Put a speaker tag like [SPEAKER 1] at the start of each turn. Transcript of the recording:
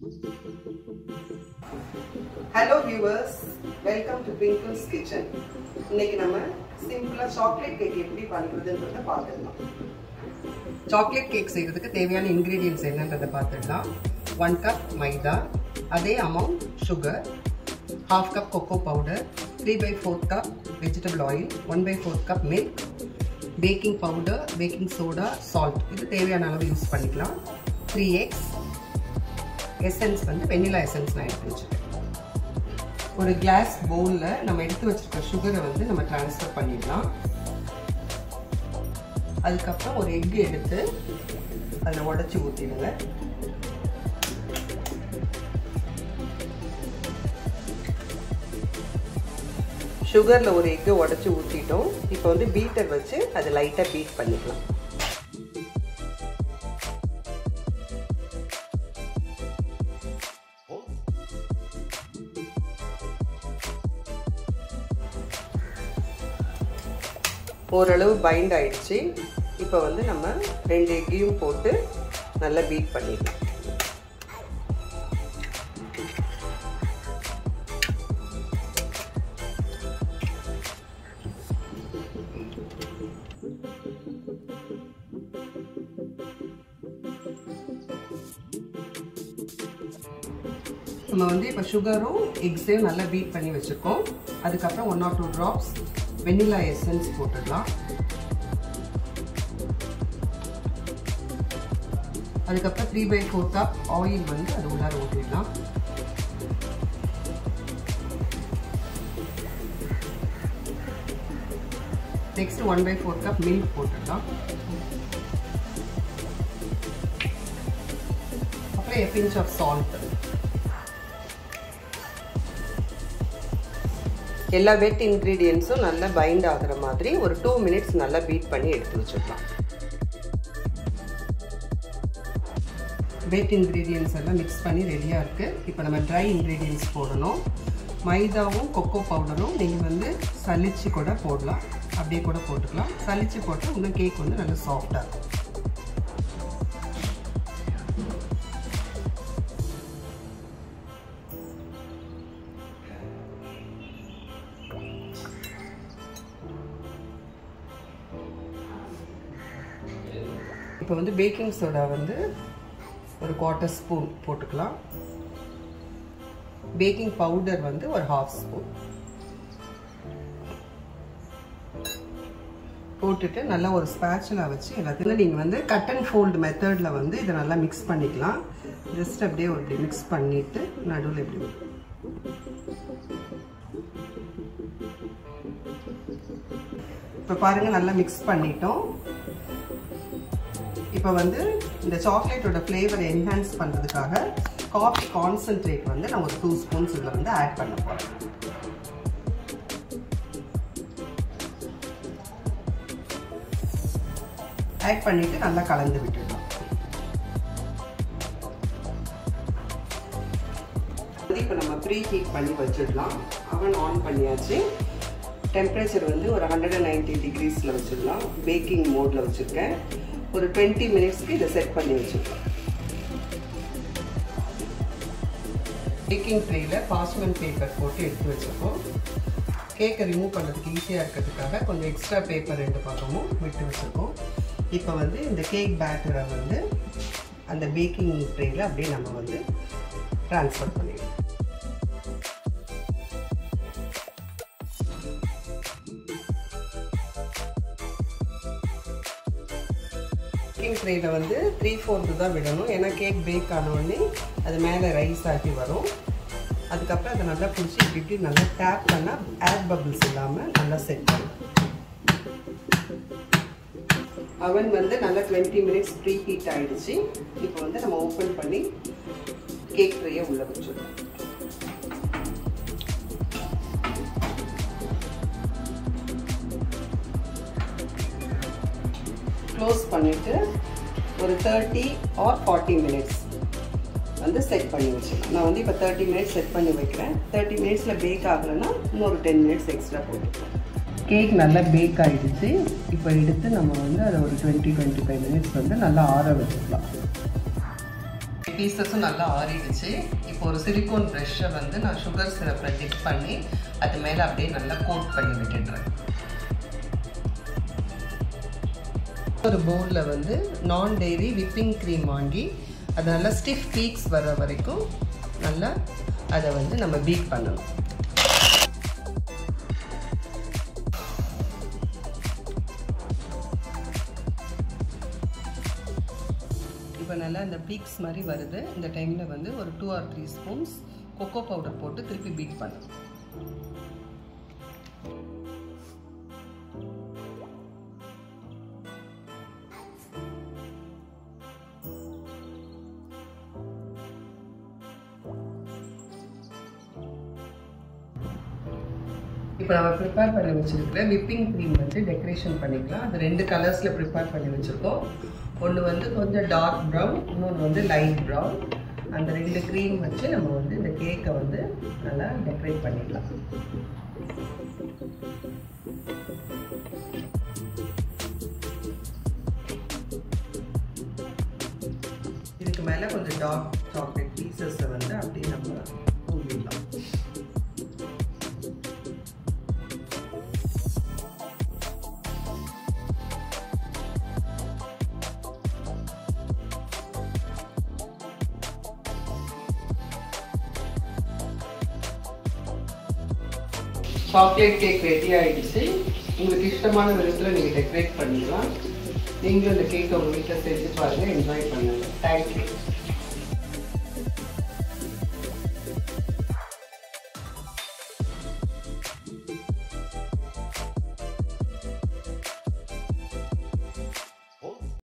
[SPEAKER 1] hello viewers welcome to twinkle's kitchen இன்னைக்கு நம்ம சிம்பிளாக சாக்லேட் கேக் எப்படி பண்ணுறதுன்றத பார்த்துடலாம் சாக்லேட் கேக் செய்கிறதுக்கு தேவையான இன்க்ரீடியன்ஸ் என்னன்றதை பார்த்துடலாம் ஒன் கப் மைதா அதே amount sugar half cup cocoa powder three by fourth cup vegetable oil one by fourth cup milk baking powder baking soda salt இது தேவையான அளவு யூஸ் பண்ணிக்கலாம் த்ரீ எக்ஸ் எசன்ஸ் வந்து வெண்ணிலா எசன்ஸ் நான் எடுத்து வச்சுருக்கேன் ஒரு கிளாஸ் பவுலில் நம்ம எடுத்து வச்சிருக்க சுகரை வந்து நம்ம டிரான்ஸ்ஃபர் பண்ணிடலாம் அதுக்கப்புறம் ஒரு எக்கு எடுத்து அதில் உடச்சி ஊற்றிடுங்க சுகரில் ஒரு எக்கு உடச்சி ஊற்றிட்டோம் இப்போ வந்து பீட்டர் வச்சு அதை லைட்டாக பீட் பண்ணிக்கலாம் ஓரளவு பைண்ட் ஆயிடுச்சு இப்போ வந்து நம்ம ரெண்டு எக்கையும் போட்டு நல்லா பீட் பண்ணிடலாம் நம்ம வந்து இப்போ சுகரும் எக்ஸையும் நல்லா பீட் பண்ணி வச்சுருக்கோம் அதுக்கப்புறம் one or two drops vanilla essence போட்டுடலாம் அதுக்கப்புறம் three by four cup oil வந்து அது உள்ளார ஊற்றிடலாம் next one by four cup milk போட்டுடலாம் அப்புறம் எ பிஞ்ச் ஆஃப் சால்ட் எல்லா வெட் இன்க்ரீடியன்ஸும் நல்லா பைண்ட் ஆகிற மாதிரி ஒரு டூ மினிட்ஸ் நல்லா பீட் பண்ணி எடுத்து வச்சுக்கலாம் வெட் இன்க்ரீடியன்ஸ் எல்லாம் மிக்ஸ் பண்ணி ரெடியாக இருக்குது இப்போ நம்ம ட்ரை இன்க்ரீடியன்ஸ் போடணும் மைதாவும் கொக்கோ பவுடரும் நீங்கள் வந்து சலிச்சு கூட போடலாம் அப்படியே கூட போட்டுக்கலாம் சலிச்சு போட்டால் இன்னும் கேக் வந்து நல்லா சாஃப்டாக இருக்கும் இப்போ வந்து பேக்கிங் சோடா வந்து ஒரு குவார்ட்டர் ஸ்பூன் போட்டுக்கலாம் பேக்கிங் பவுடர் வந்து ஒரு ஹாஃப் ஸ்பூன் போட்டுட்டு நல்லா ஒரு ஸ்பேச்சுலா வச்சு எல்லாத்தையும் நீங்கள் வந்து கட் அண்ட் ஃபோல்டு மெத்தடில் வந்து இதை நல்லா மிக்ஸ் பண்ணிக்கலாம் ஜஸ்ட் அப்படியே ஒரு இப்படி மிக்ஸ் பண்ணிவிட்டு நடுவில் இப்படி இப்போ பாருங்கள் நல்லா மிக்ஸ் பண்ணிட்டோம் இப்போ வந்து இந்த சாக்லேட்டோட ஃப்ளேவரை என்ஹான்ஸ் பண்ணுறதுக்காக காஃபி கான்சன்ட்ரேட் வந்து நான் ஒரு டூ ஸ்பூன்ஸ் இதில் வந்து ஆட் பண்ண போகிறேன் ஆட் பண்ணிவிட்டு நல்லா கலந்து விட்டுடலாம் இப்போ நம்ம ப்ரீ ஹீட் பண்ணி வச்சிடலாம் அவன் ஆன் பண்ணியாச்சு டெம்பரேச்சர் வந்து ஒரு ஹண்ட்ரட் அண்ட் நைன்டி டிகிரிஸில் வச்சிடலாம் பேக்கிங் மோடில் வச்சுருக்கேன் ஒரு டுவெண்ட்டி மினிட்ஸ்க்கு இதை செட் பண்ணி வச்சுக்கலாம் பேக்கிங் ட்ரேயில் பாஸ்மெண்ட் பேப்பர் போட்டு எடுத்து வச்சுருக்கோம் கேக்கை ரிமூவ் பண்ணுறதுக்கு ஈஸியாக இருக்கிறதுக்காக கொஞ்சம் எக்ஸ்ட்ரா பேப்பர் ரெண்டு பக்கமும் விட்டு வச்சுருக்கோம் இப்போ வந்து இந்த கேக் பேட்டரை வந்து அந்த பேக்கிங் ட்ரேயில் அப்படியே நம்ம வந்து ட்ரான்ஸ்ஃபர் பண்ணிடுவோம் பேக்கிங் ட்ரேயில் வந்து த்ரீ ஃபோர்த்து தான் விடணும் ஏன்னா கேக் பேக் ஆனோடனே அது மேலே ரைஸ் ஆகி வரும் அதுக்கப்புறம் அதை நல்லா பிடிச்சி இப்படி இப்படி நல்லா டேப் பண்ணால் ஏர் பபிள்ஸ் இல்லாமல் நல்லா செட் பண்ணும் அவன் வந்து நல்லா டுவெண்ட்டி மினிட்ஸ் ப்ரீ ஹீட் ஆகிடுச்சு இப்போ வந்து நம்ம ஓப்பன் பண்ணி கேக் ட்ரேயை உள்ளே வச்சுருக்கோம் க்ளோஸ் பண்ணிவிட்டு ஒரு தேர்ட்டி ஆர் ஃபார்ட்டி மினிட்ஸ் வந்து செட் பண்ணி வச்சுக்கலாம் நான் வந்து இப்போ தேர்ட்டி மினிட்ஸ் செட் பண்ணி வைக்கிறேன் தேர்ட்டி மினிட்ஸில் பேக் ஆகலைன்னா இன்னொரு டென் மினிட்ஸ் எக்ஸ்ட்ரா போட்டுக்கலாம் கேக் நல்லா பேக் ஆகிடுச்சு இப்போ எடுத்து நம்ம வந்து அதை ஒரு டுவெண்ட்டி டுவெண்ட்டி ஃபைவ் மினிட்ஸ் வந்து நல்லா ஆற வச்சுக்கலாம் சாக்லேட் பீசஸும் நல்லா ஆறிடுச்சு இப்போ ஒரு சிலிக்கோன் ப்ரெஷ்ஷை வந்து நான் சுகர் சிரப்பில் டிப் பண்ணி அது மேலே அப்படியே நல்லா கோட் பண்ணி விட்டுடுறேன் ஒரு பவுலில் வந்து நான் டெய்ரி விப்பிங் க்ரீம் வாங்கி அது நல்லா ஸ்டிஃப் பீக்ஸ் வர வரைக்கும் நல்லா அதை வந்து நம்ம பீட் பண்ணணும் இப்போ நல்லா இந்த பீக்ஸ் மாதிரி வருது இந்த டைமில் வந்து ஒரு two or three spoons cocoa powder போட்டு திருப்பி பீட் பண்ணணும் இப்போ நம்ம ப்ரிப்பேர் பண்ணி வச்சுருக்கிற விப்பிங் க்ரீம் வந்து டெக்கரேஷன் பண்ணிக்கலாம் அது ரெண்டு கலர்ஸில் ப்ரிப்பேர் பண்ணி வச்சுருக்கோம் ஒன்று வந்து கொஞ்சம் டார்க் ப்ரௌன் இன்னொன்று வந்து லைட் ப்ரௌன் அந்த ரெண்டு க்ரீம் வச்சு நம்ம வந்து இந்த கேக்கை வந்து நல்லா டெக்கரேட் பண்ணிடலாம் இதுக்கு மேலே கொஞ்சம் டார்க் சாக்லேட் பீசஸை வந்து அப்படியே நம்ம தூங்கிடலாம் சாக்லேட் கேக் ரெடி ஆகிடுச்சு உங்களுக்கு இஷ்டமான விதத்தில் நீங்கள் டெக்கரேட் பண்ணிக்கலாம் நீங்களும் இந்த கேக்கை உங்கள் வீட்டில் செஞ்சு பாருங்கள் என்ஜாய் பண்ணுங்கள் தேங்க்யூ